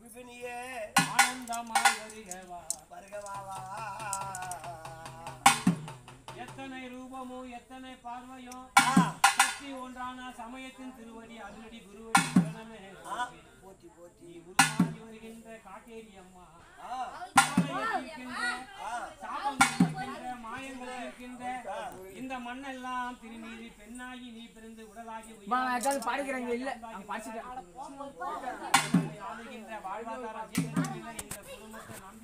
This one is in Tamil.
விபினியே ஆனந்தமாய் வருகவா வருகவாவா எத்தனை ரூபமோ எத்தனை பார்வையோ ஆ, சக்தி ஒன்றான சமயத்தின் திருவடி அதிரடி குருவடி சரணமே ஆ, போற்றி போற்றி நீ உருவாகி வருகின்ற காட்டேரி அம்மா ஆ, கவலையை தீர்க்கின்ற, ஆ, சாபம் தீர்க்கின்ற, மாயங்கள் தீர்க்கின்ற, இந்த மண்ணெல்லாம் திருநீறி பெண்ணாகி நீ பிறந்து உடலாகி அம்மா, நான் ஏதாவது படிக்கிறேங்க, இல்ல. நான் படிச்சுட்டேன். ஆளுகின்ற வாழ்வாதார ஜீவனத்தில் இந்த குடும்பத்தை நம்பி